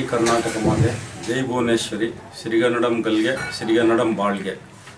ಕರ್ನಾಟಕ ಮಾತೆ ಜೈ ಭುವನೇಶ್ವರಿ ಸಿರಿಗನ್ನಡಂ ಗಲ್ಗೆ ಸಿರಿಗನ್ನಡಂ ಬಾಳ್ಗೆ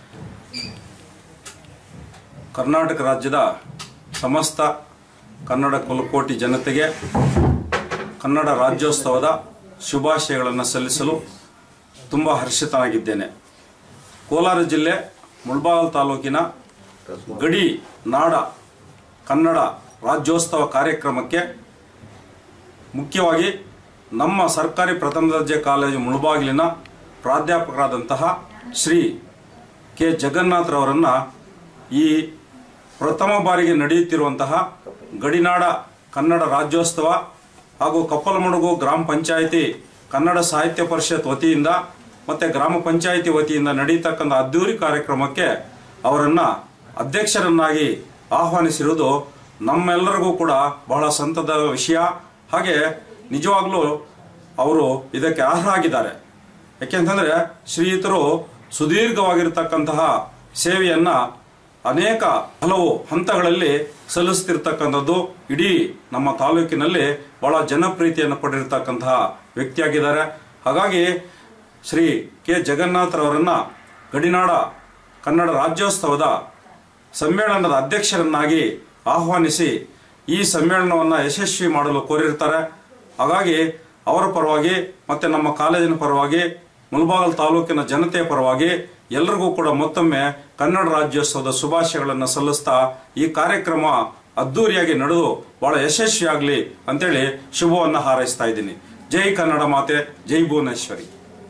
ಕರ್ನಾಟಕ ರಾಜ್ಯದ ಸಮಸ್ತ ಕನ್ನಡ ಕುಲಕೋಟಿ ಜನತೆಗೆ ಕನ್ನಡ ರಾಜ್ಯೋತ್ಸವದ ಶುಭಾಶಯಗಳನ್ನು ಸಲ್ಲಿಸಲು ತುಂಬ ಹರ್ಷಿತನಾಗಿದ್ದೇನೆ ಕೋಲಾರ ಜಿಲ್ಲೆ ಮುಳಬಾಗಲ್ ತಾಲೂಕಿನ ಗಡಿ ನಾಡ ಕನ್ನಡ ರಾಜ್ಯೋತ್ಸವ ಕಾರ್ಯಕ್ರಮಕ್ಕೆ ಮುಖ್ಯವಾಗಿ ನಮ್ಮ ಸರ್ಕಾರಿ ಪ್ರಥಮ ದರ್ಜೆ ಕಾಲೇಜು ಮುಳಬಾಗಿಲಿನ ಪ್ರಾಧ್ಯಾಪಕರಾದಂತಹ ಶ್ರೀ ಕೆ ಜಗನ್ನಾಥ್ರವರನ್ನು ಈ ಪ್ರಥಮ ಬಾರಿಗೆ ನಡೆಯುತ್ತಿರುವಂತಹ ಗಡಿನಾಡ ಕನ್ನಡ ರಾಜ್ಯೋತ್ಸವ ಹಾಗೂ ಕಪ್ಪಲಮಡುಗು ಗ್ರಾಮ ಪಂಚಾಯಿತಿ ಕನ್ನಡ ಸಾಹಿತ್ಯ ಪರಿಷತ್ ವತಿಯಿಂದ ಮತ್ತು ಗ್ರಾಮ ಪಂಚಾಯಿತಿ ವತಿಯಿಂದ ನಡೆಯತಕ್ಕಂಥ ಅದ್ದೂರಿ ಕಾರ್ಯಕ್ರಮಕ್ಕೆ ಅವರನ್ನು ಅಧ್ಯಕ್ಷರನ್ನಾಗಿ ಆಹ್ವಾನಿಸಿರುವುದು ನಮ್ಮೆಲ್ಲರಿಗೂ ಕೂಡ ಬಹಳ ಸಂತದ ವಿಷಯ ಹಾಗೆ ನಿಜವಾಗ್ಲೂ ಅವರು ಇದಕ್ಕೆ ಅರ್ಹರಾಗಿದ್ದಾರೆ ಯಾಕೆಂತಂದ್ರೆ ಶ್ರೀಯುತರು ಸುದೀರ್ಘವಾಗಿರ್ತಕ್ಕಂತಹ ಸೇವೆಯನ್ನ ಅನೇಕ ಹಲವು ಹಂತಗಳಲ್ಲಿ ಸಲ್ಲಿಸ್ತಿರ್ತಕ್ಕಂಥದ್ದು ಇಡೀ ನಮ್ಮ ತಾಲೂಕಿನಲ್ಲಿ ಬಹಳ ಜನಪ್ರೀತಿಯನ್ನು ಪಡೆದಿರ್ತಕ್ಕಂತಹ ವ್ಯಕ್ತಿಯಾಗಿದ್ದಾರೆ ಹಾಗಾಗಿ ಶ್ರೀ ಕೆ ಜಗನ್ನಾಥರವರನ್ನ ಗಡಿನಾಡ ಕನ್ನಡ ರಾಜ್ಯೋತ್ಸವದ ಸಮ್ಮೇಳನದ ಅಧ್ಯಕ್ಷರನ್ನಾಗಿ ಆಹ್ವಾನಿಸಿ ಈ ಸಮ್ಮೇಳನವನ್ನು ಯಶಸ್ವಿ ಮಾಡಲು ಕೋರಿರ್ತಾರೆ ಹಾಗಾಗಿ ಅವರ ಪರವಾಗಿ ಮತ್ತೆ ನಮ್ಮ ಕಾಲೇಜಿನ ಪರವಾಗಿ ಮುಳಬಾಗಲ್ ತಾಲೂಕಿನ ಜನತೆಯ ಪರವಾಗಿ ಎಲ್ಲರಿಗೂ ಕೂಡ ಮತ್ತೊಮ್ಮೆ ಕನ್ನಡ ರಾಜ್ಯೋತ್ಸವದ ಶುಭಾಶಯಗಳನ್ನು ಸಲ್ಲಿಸ್ತಾ ಈ ಕಾರ್ಯಕ್ರಮ ಅದ್ದೂರಿಯಾಗಿ ನಡೆದು ಬಹಳ ಯಶಸ್ವಿಯಾಗಲಿ ಅಂತೇಳಿ ಶುಭವನ್ನು ಹಾರೈಸ್ತಾ ಇದ್ದೀನಿ ಜೈ ಕನ್ನಡ ಮಾತೆ ಜೈ ಭುವನೇಶ್ವರಿ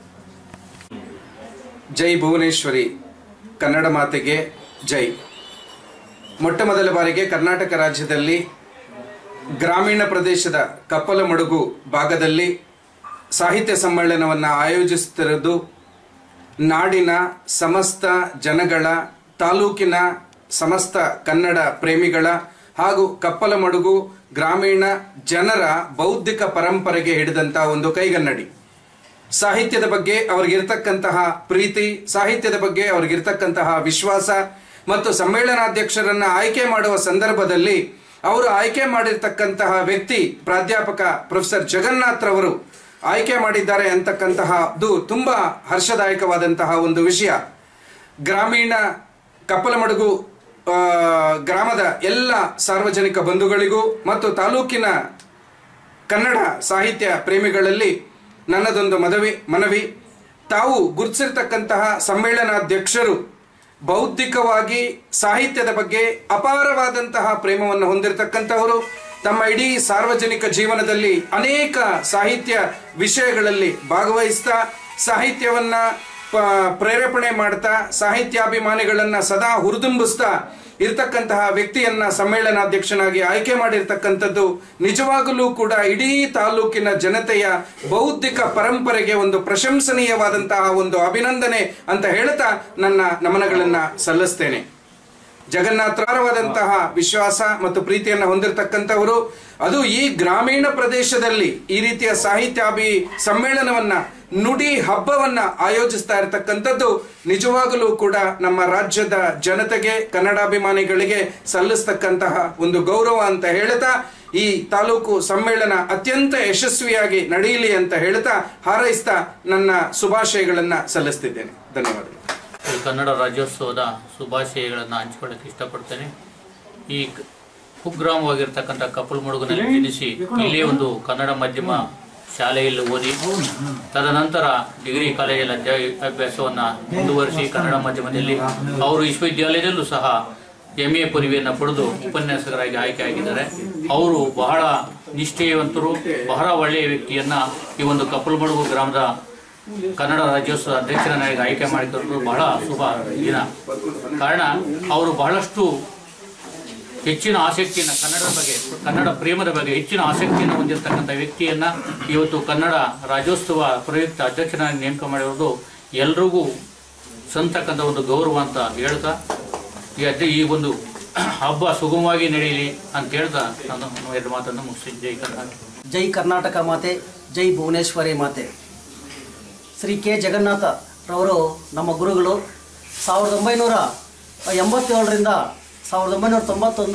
ಜೈ ಭುವನೇಶ್ವರಿ ಕನ್ನಡ ಮಾತೆಗೆ ಜೈ ಮೊಟ್ಟ ಮೊದಲ ಬಾರಿಗೆ ಕರ್ನಾಟಕ ರಾಜ್ಯದಲ್ಲಿ ಗ್ರಾಮೀಣ ಪ್ರದೇಶದ ಕಪ್ಪಲಮಡುಗು ಭಾಗದಲ್ಲಿ ಸಾಹಿತ್ಯ ಸಮ್ಮೇಳನವನ್ನು ಆಯೋಜಿಸುತ್ತಿರುವುದು ನಾಡಿನ ಸಮಸ್ತ ಜನಗಳ ತಾಲೂಕಿನ ಸಮಸ್ತ ಕನ್ನಡ ಪ್ರೇಮಿಗಳ ಹಾಗೂ ಕಪ್ಪಲಮಡುಗು ಗ್ರಾಮೀಣ ಜನರ ಬೌದ್ಧಿಕ ಪರಂಪರೆಗೆ ಹಿಡಿದಂಥ ಒಂದು ಕೈಗನ್ನಡಿ ಸಾಹಿತ್ಯದ ಬಗ್ಗೆ ಅವ್ರಿಗಿರ್ತಕ್ಕಂತಹ ಪ್ರೀತಿ ಸಾಹಿತ್ಯದ ಬಗ್ಗೆ ಅವ್ರಿಗಿರ್ತಕ್ಕಂತಹ ವಿಶ್ವಾಸ ಮತ್ತು ಸಮ್ಮೇಳನಾಧ್ಯಕ್ಷರನ್ನ ಆಯ್ಕೆ ಮಾಡುವ ಸಂದರ್ಭದಲ್ಲಿ ಅವರು ಆಯ್ಕೆ ಮಾಡಿರ್ತಕ್ಕಂತಹ ವ್ಯಕ್ತಿ ಪ್ರಾಧ್ಯಾಪಕ ಪ್ರೊಫೆಸರ್ ಜಗನ್ನಾಥ್ ರವರು ಆಯ್ಕೆ ಮಾಡಿದ್ದಾರೆ ಅಂತಕ್ಕಂತಹದ್ದು ತುಂಬಾ ಹರ್ಷದಾಯಕವಾದಂತಹ ಒಂದು ವಿಷಯ ಗ್ರಾಮೀಣ ಕಪ್ಪಲಮಡುಗು ಆ, ಗ್ರಾಮದ ಎಲ್ಲ ಸಾರ್ವಜನಿಕ ಬಂಧುಗಳಿಗೂ ಮತ್ತು ತಾಲೂಕಿನ ಕನ್ನಡ ಸಾಹಿತ್ಯ ಪ್ರೇಮಿಗಳಲ್ಲಿ ನನ್ನದೊಂದು ಮನವಿ ಮನವಿ ತಾವು ಗುರುತಿಸಿರ್ತಕ್ಕಂತಹ ಸಮ್ಮೇಳನಾಧ್ಯಕ್ಷರು ಬೌದ್ಧಿಕವಾಗಿ ಸಾಹಿತ್ಯದ ಬಗ್ಗೆ ಅಪಾರವಾದಂತಹ ಪ್ರೇಮವನ್ನು ಹೊಂದಿರತಕ್ಕಂಥವರು ತಮ್ಮ ಇಡೀ ಸಾರ್ವಜನಿಕ ಜೀವನದಲ್ಲಿ ಅನೇಕ ಸಾಹಿತ್ಯ ವಿಷಯಗಳಲ್ಲಿ ಭಾಗವಹಿಸ್ತಾ ಸಾಹಿತ್ಯವನ್ನ ಪ- ಪ್ರೇರೇಪಣೆ ಮಾಡ್ತಾ ಸಾಹಿತ್ಯಾಭಿಮಾನಿಗಳನ್ನ ಸದಾ ಹುರಿದುಂಬಿಸ್ತಾ ಇರ್ತಕ್ಕಂತಹ ವ್ಯಕ್ತಿಯನ್ನ ಸಮ್ಮೇಳನಾಧ್ಯಕ್ಷನಾಗಿ ಆಯ್ಕೆ ಮಾಡಿರ್ತಕ್ಕಂಥದ್ದು ನಿಜವಾಗಲೂ ಕೂಡ ಇಡೀ ತಾಲೂಕಿನ ಜನತೆಯ ಬೌದ್ಧಿಕ ಪರಂಪರೆಗೆ ಒಂದು ಪ್ರಶಂಸನೀಯವಾದಂತಹ ಒಂದು ಅಭಿನಂದನೆ ಅಂತ ಹೇಳ್ತಾ ನನ್ನ ನಮನಗಳನ್ನ ಸಲ್ಲಿಸ್ತೇನೆ ಜಗನ್ನಾಥರವಾದಂತಹ ವಿಶ್ವಾಸ ಮತ್ತು ಪ್ರೀತಿಯನ್ನು ಹೊಂದಿರತಕ್ಕಂಥವರು ಅದು ಈ ಗ್ರಾಮೀಣ ಪ್ರದೇಶದಲ್ಲಿ ಈ ರೀತಿಯ ಸಾಹಿತ್ಯಾಭಿ ಸಮ್ಮೇಳನವನ್ನ ನುಡಿ ಹಬ್ಬವನ್ನ ಆಯೋಜಿಸ್ತಾ ಇರತಕ್ಕಂಥದ್ದು ನಿಜವಾಗಲೂ ಕೂಡ ನಮ್ಮ ರಾಜ್ಯದ ಜನತೆಗೆ ಕನ್ನಡಾಭಿಮಾನಿಗಳಿಗೆ ಸಲ್ಲಿಸ್ತಕ್ಕಂತಹ ಒಂದು ಗೌರವ ಅಂತ ಹೇಳ್ತಾ ಈ ತಾಲೂಕು ಸಮ್ಮೇಳನ ಅತ್ಯಂತ ಯಶಸ್ವಿಯಾಗಿ ನಡೆಯಲಿ ಅಂತ ಹೇಳ್ತಾ ಹಾರೈಸ್ತಾ ನನ್ನ ಶುಭಾಶಯಗಳನ್ನ ಸಲ್ಲಿಸ್ತಿದ್ದೇನೆ ಧನ್ಯವಾದಗಳು ಈ ಕನ್ನಡ ರಾಜ್ಯೋತ್ಸವದ ಶುಭಾಶಯಗಳನ್ನು ಹಂಚಿಕೊಳ್ಳಕ್ಕೆ ಇಷ್ಟಪಡ್ತೇನೆ ಈ ಕ- ಕುಗ್ರಾಮವಾಗಿರ್ತಕ್ಕಂಥ ಕಪ್ಪಲಮಡುಗಿನಲ್ಲಿ ಜನಿಸಿ ಇಲ್ಲೇ ಒಂದು ಕನ್ನಡ ಮಾಧ್ಯಮ ಶಾಲೆಯಲ್ಲಿ ಓದಿ ತದನಂತರ ಡಿಗ್ರಿ ಕಾಲೇಜಲ್ಲಿ ಅಧ್ಯಾಯ ಅಭ್ಯಾಸವನ್ನು ಮುಂದುವರಿಸಿ ಕನ್ನಡ ಮಾಧ್ಯಮದಲ್ಲಿ ಅವರು ವಿಶ್ವವಿದ್ಯಾಲಯದಲ್ಲೂ ಸಹ ಎಂ ಎ ಪದವಿಯನ್ನು ಪಡೆದು ಉಪನ್ಯಾಸಕರಾಗಿ ಆಯ್ಕೆಯಾಗಿದ್ದಾರೆ ಅವರು ಬಹಳ ನಿಷ್ಠೆಯವಂತರು ಬಹಳ ಒಳ್ಳೆಯ ವ್ಯಕ್ತಿಯನ್ನ ಈ ಒಂದು ಕಪ್ಪಲಮಡುಗು ಗ್ರಾಮದ ಕನ್ನಡ ರಾಜ್ಯೋತ್ಸವ ಅಧ್ಯಕ್ಷರನ್ನಾಗಿ ಆಯ್ಕೆ ಮಾಡಿಕೊಂಡು ಬಹಳ ಶುಭ ದಿನ ಕಾರಣ ಅವರು ಬಹಳಷ್ಟು ಹೆಚ್ಚಿನ ಆಸಕ್ತಿಯನ್ನು ಕನ್ನಡದ ಬಗ್ಗೆ ಕನ್ನಡ ಪ್ರೇಮದ ಬಗ್ಗೆ ಹೆಚ್ಚಿನ ಆಸಕ್ತಿಯನ್ನು ಹೊಂದಿರತಕ್ಕಂಥ ವ್ಯಕ್ತಿಯನ್ನ ಇವತ್ತು ಕನ್ನಡ ರಾಜ್ಯೋತ್ಸವ ಪ್ರಯುಕ್ತ ಅಧ್ಯಕ್ಷನಾಗಿ ನೇಮಕ ಮಾಡಿರೋದು ಎಲ್ರಿಗೂ ಸಂತಕ್ಕಂಥ ಒಂದು ಗೌರವ ಅಂತ ಹೇಳ್ತಾ ಈ ಅಧ್ಯ ಈ ಒಂದು ಹಬ್ಬ ಸುಗಮವಾಗಿ ನಡೆಯಲಿ ಅಂತ ಹೇಳ್ತಾ ನಾನು ಎರಡು ಮಾತನ್ನು ಮುಗಿಸ್ತೀನಿ ಜೈ ಕರ್ನಾಟಕ ಜೈ ಕರ್ನಾಟಕ ಮಾತೆ ಜೈ ಭುವನೇಶ್ವರಿ ಮಾತೆ ಶ್ರೀ ಕೆ ಜಗನ್ನಾಥ ರವರು ನಮ್ಮ ಗುರುಗಳು ಸಾವಿರದ ಒಂಬೈನೂರ ಎಂಬತ್ತೇಳರಿಂದ ಸಾವಿರದ ಒಂಬೈನೂರ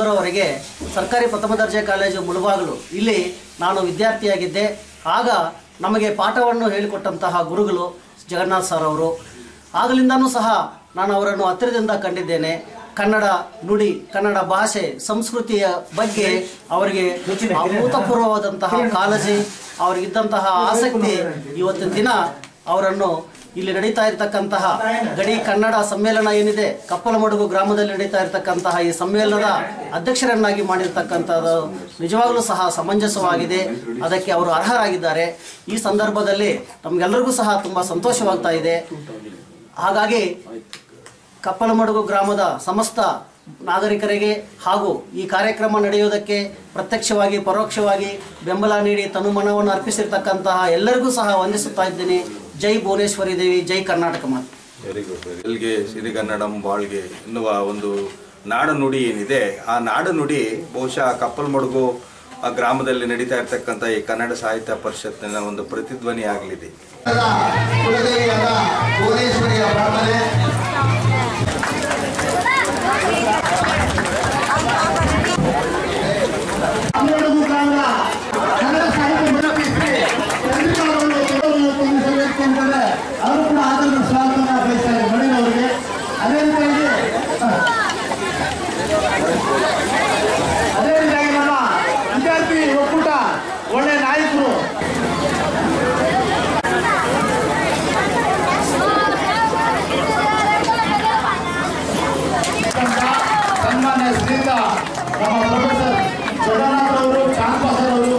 ತೊಂಬತ್ತೊಂದರವರೆಗೆ ಸರ್ಕಾರಿ ಪ್ರಥಮ ದರ್ಜೆ ಕಾಲೇಜು ಮುಳುಬಾಗಿಲು ಇಲ್ಲಿ ನಾನು ವಿದ್ಯಾರ್ಥಿಯಾಗಿದ್ದೆ ಆಗ ನಮಗೆ ಪಾಠವನ್ನು ಹೇಳಿಕೊಟ್ಟಂತಹ ಗುರುಗಳು ಜಗನ್ನಾಥ್ ಸರ್ ಅವರು ಆಗಲಿಂದನೂ ಸಹ ನಾನು ಅವರನ್ನು ಹತ್ತಿರದಿಂದ ಕಂಡಿದ್ದೇನೆ ಕನ್ನಡ ನುಡಿ ಕನ್ನಡ ಭಾಷೆ ಸಂಸ್ಕೃತಿಯ ಬಗ್ಗೆ ಅವರಿಗೆ ಅಭೂತಪೂರ್ವವಾದಂತಹ ಕಾಳಜಿ ಅವರಿಗಿದ್ದಂತಹ ಆಸಕ್ತಿ ಇವತ್ತಿನ ದಿನ ಅವರನ್ನು ಇಲ್ಲಿ ನಡೀತಾ ಇರತಕ್ಕಂತಹ ಗಡಿ ಕನ್ನಡ ಸಮ್ಮೇಳನ ಏನಿದೆ ಕಪ್ಪಲಮಡುಗು ಗ್ರಾಮದಲ್ಲಿ ನಡೀತಾ ಇರತಕ್ಕಂತಹ ಈ ಸಮ್ಮೇಳನದ ಅಧ್ಯಕ್ಷರನ್ನಾಗಿ ಮಾಡಿರ್ತಕ್ಕಂಥದ್ದು ನಿಜವಾಗಲೂ ಸಹ ಸಮಂಜಸವಾಗಿದೆ ಅದಕ್ಕೆ ಅವರು ಅರ್ಹರಾಗಿದ್ದಾರೆ ಈ ಸಂದರ್ಭದಲ್ಲಿ ನಮಗೆಲ್ಲರಿಗೂ ಸಹ ತುಂಬ ಸಂತೋಷವಾಗ್ತಾ ಇದೆ ಹಾಗಾಗಿ ಕಪ್ಪಲಮಡುಗು ಗ್ರಾಮದ ಸಮಸ್ತ ನಾಗರಿಕರಿಗೆ ಹಾಗೂ ಈ ಕಾರ್ಯಕ್ರಮ ನಡೆಯುವುದಕ್ಕೆ ಪ್ರತ್ಯಕ್ಷವಾಗಿ ಪರೋಕ್ಷವಾಗಿ ಬೆಂಬಲ ನೀಡಿ ತನುಮನವನ್ನು ಅರ್ಪಿಸಿರ್ತಕ್ಕಂತಹ ಎಲ್ಲರಿಗೂ ಸಹ ವಂದಿಸುತ್ತಾ ಇದ್ದೀನಿ ಜೈ ಭುವನೇಶ್ವರಿ ದೇವಿ ಜೈ ಕರ್ನಾಟಕ ಮಾತೆ ವೆರಿ ಗುಡ್ ಎಲ್ಗೆ ಸಿರಿಗನ್ನಡಂ ಬಾಳ್ಗೆ ಎನ್ನುವ ಒಂದು ನಾಡು ನುಡಿ ಏನಿದೆ ಆ ನಾಡು ನುಡಿ ಬಹುಶಃ ಕಪ್ಪಲ್ಮಡುಗು ಆ ಗ್ರಾಮದಲ್ಲಿ ನಡೀತಾ ಇರ್ತಕ್ಕಂಥ ಈ ಕನ್ನಡ ಸಾಹಿತ್ಯ ಪರಿಷತ್ತಿನ ಒಂದು ಪ್ರತಿಧ್ವನಿ ಆಗಲಿದೆ ಕುಲದೇವಿಯಾದ ಭುವನೇಶ್ವರಿಯ ಪ್ರಾರ್ಥನೆ ಹನ್ನೆರಡು ಗ್ರಾಮದ ಕನ್ನಡ ಸಾಹಿತ್ಯ ಮಂಡಳಿ ಚಂದ್ರಿಕಾರವನ್ನು ಕೆಲವರು ತುಂಬಿಸಬೇಕು ಅಂತಂದ್ರೆ ಅವರು ಕೂಡ ಆದರದ ಸ್ವಾಗತವನ್ನು ಬಯಸ್ತಾರೆ ಮಣಿನವರಿಗೆ ಅದೇ ರೀತಿಯಾಗಿ ಅದೇ ರೀತಿಯಾಗಿ ನಮ್ಮ ವಿದ್ಯಾರ್ಥಿ ಒಕ್ಕೂಟ ಒಳ್ಳೆ ನಾಯಕರು ಸನ್ಮಾನ್ಯ ಶ್ರೀಯುತ ನಮ್ಮ ಪ್ರೊಫೆಸರ್ ಜಗನ್ನಾಥ್ ಅವರು ಚಾಂದ್ಪಾಸರ್ ಅವರು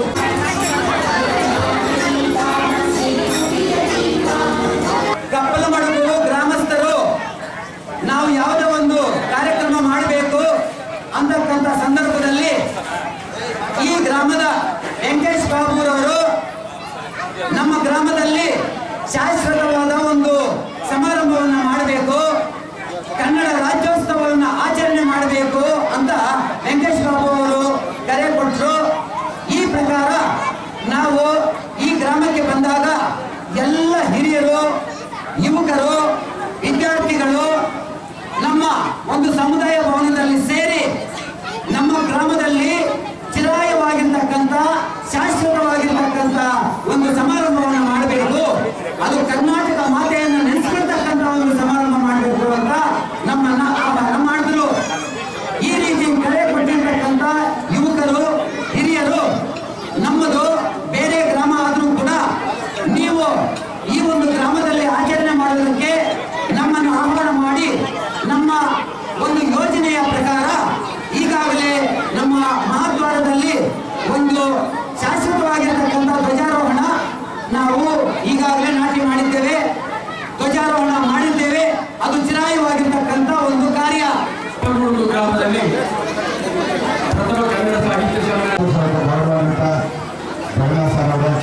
ಕಪ್ಪಲಮಡುಗು ಗ್ರಾಮಸ್ಥರು ನಾವು ಯಾವುದೋ ಒಂದು ಕಾರ್ಯಕ್ರಮ ಮಾಡಬೇಕು ಅಂತಕ್ಕಂಥ ಸಂದರ್ಭದಲ್ಲಿ ಈ ಗ್ರಾಮದ ವೆಂಕಟೇಶ್ ಬಾಬುರವರು ನಮ್ಮ ಗ್ರಾಮದಲ್ಲಿ ಶಾಶ್ವತವಾದ ಒಂದು ಸಮಾರಂಭವನ್ನು ಮಾಡಬೇಕು ಕನ್ನಡ ರಾಜ್ಯೋತ್ಸವವನ್ನು ಆಚರಣೆ ಮಾಡಬೇಕು ಅಂತ ವೆಂಕಟೇಶ್ ಬಾಬು ಅವರು ಕರೆ ಕೊಟ್ಟರು ಈ ಪ್ರಕಾರ ನಾವು ಈ ಗ್ರಾಮಕ್ಕೆ ಬಂದಾಗ ಎಲ್ಲ ಹಿರಿಯರು ಯುವಕರು ವಿದ್ಯಾರ್ಥಿಗಳು ನಮ್ಮ ಒಂದು ಸಮುದಾಯ ಭವನದಲ್ಲಿ ಸೇರಿ ನಮ್ಮ ಗ್ರಾಮದಲ್ಲಿ ಚಿರಾಯವಾಗಿರ್ತಕ್ಕಂಥ ಶಾಶ್ವತವಾಗಿರ್ತಕ್ಕಂಥ ಒಂದು ಸಮಾರಂಭವನ್ನು ಮಾಡಬೇಕು ಅದು ಕರ್ನಾಟಕ ಮಾತೆಯನ್ನು ನೆನೆಸ್ಕೊಳ್ತಕ್ಕಂಥ ಒಂದು ಸಮಾರಂಭ ಮಾಡಬೇಕು ಅಂತ ನಮ್ಮನ್ನ ಆಹ್ವಾನ ಮಾಡಿದ್ರು ಈ ರೀತಿ ಕರೆ ಕೊಟ್ಟಿರ್ತಕ್ಕಂಥ ಯುವಕರು ಹಿರಿಯರು ನಮ್ಮದು ಬೇರೆ ಗ್ರಾಮ ಆದರೂ ಕೂಡ ನೀವು ಈ ಒಂದು ಗ್ರಾಮದಲ್ಲಿ ಆಚರಣೆ ಮಾಡೋದಕ್ಕೆ ನಮ್ಮನ್ನು ಆಹ್ವಾನ ಮಾಡಿ ನಮ್ಮ ಒಂದು ಯೋಜನೆಯ ಪ್ರಕಾರ ಈಗಾಗಲೇ ನಮ್ಮ ಮಹಾದ್ವಾರದಲ್ಲಿ ಒಂದು ಶಾಶ್ವತವಾಗಿರ್ತಕ್ಕಂಥ ಧ್ವಜಾರೋಹಣ ನಾವು ಈಗಾಗಲೇ ನಾಟಿ ಮಾಡಿದ್ದೇವೆ ಧ್ವಜಾರೋಹಣ ಮಾಡಿದ್ದೇವೆ ಅದು ಚಿರಾಯವಾಗಿರ್ತಕ್ಕಂಥ ಒಂದು ಕಾರ್ಯ ಕಪ್ಪಲ್ಮುಡುಗು ಗ್ರಾಮದಲ್ಲಿ ಪ್ರಥಮ ಕನ್ನಡ ಸಾಹಿತ್ಯ ಸಮ್ಮೇಳನ ಭಾಗವಾದಂಥ ಜಗನ್ನಾಥ್ ಸರ್ ಅವರು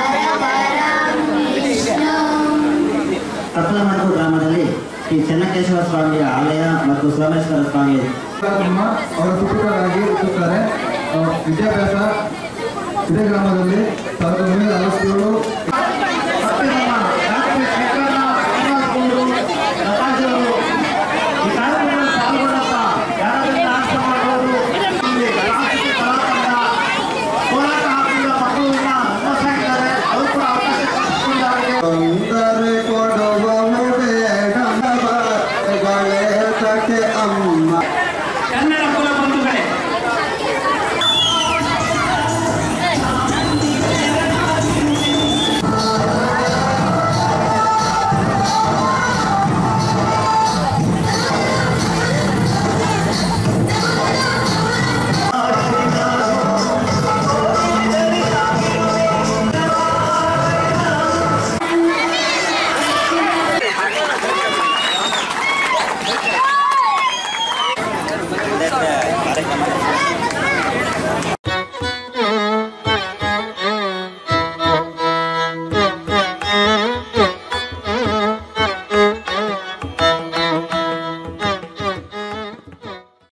ಕಪ್ಪಲಮಡುಗು ಗ್ರಾಮದಲ್ಲಿ ಶ್ರೀ ಚೆನ್ನಕೇಶವ ಸ್ವಾಮಿಯ ಆಲಯ ಮತ್ತು ಸೋಮೇಶ್ವರ ಸ್ವಾಮಿ ನಿಮ್ಮ ಅವರ ಪುತ್ರರಾಗಿ ಹುಟ್ಟುತ್ತಾರೆ ಅವ್ರ ವಿದ್ಯಾಭ್ಯಾಸ ಇದೇ ಗ್ರಾಮದಲ್ಲಿ ಸಾವಿರದ ಒಂಬೈನೂರ ಅರವತ್ತೇಳು ಈ ಕಾರ್ಯಕ್ರಮದಲ್ಲಿ ಪಾಲ್ಗೊಂಡಂತ ಯಾರಾದ್ರೂ ನಾಟಕ ಮಾಡೋರು ಇಲ್ಲಿ ಗ್ರಾಮಕ್ಕೆ ಕಲಾತಂಡ ಹೋರಾಟ ಹಾಕಿದ ಮಕ್ಕಳನ್ನ ಅನ್ನಿಸ್ತಾ ಇದ್ದಾರೆ ಅವರು ಕೂಡ ಅವಕಾಶ ಕಲ್ಪಿಸಿದ್ದಾರೆ ತೊಂದರೆ ಕೊಡುವವು ಬೇಡ ಕಟ್ಟೆ ಅಮ್ಮ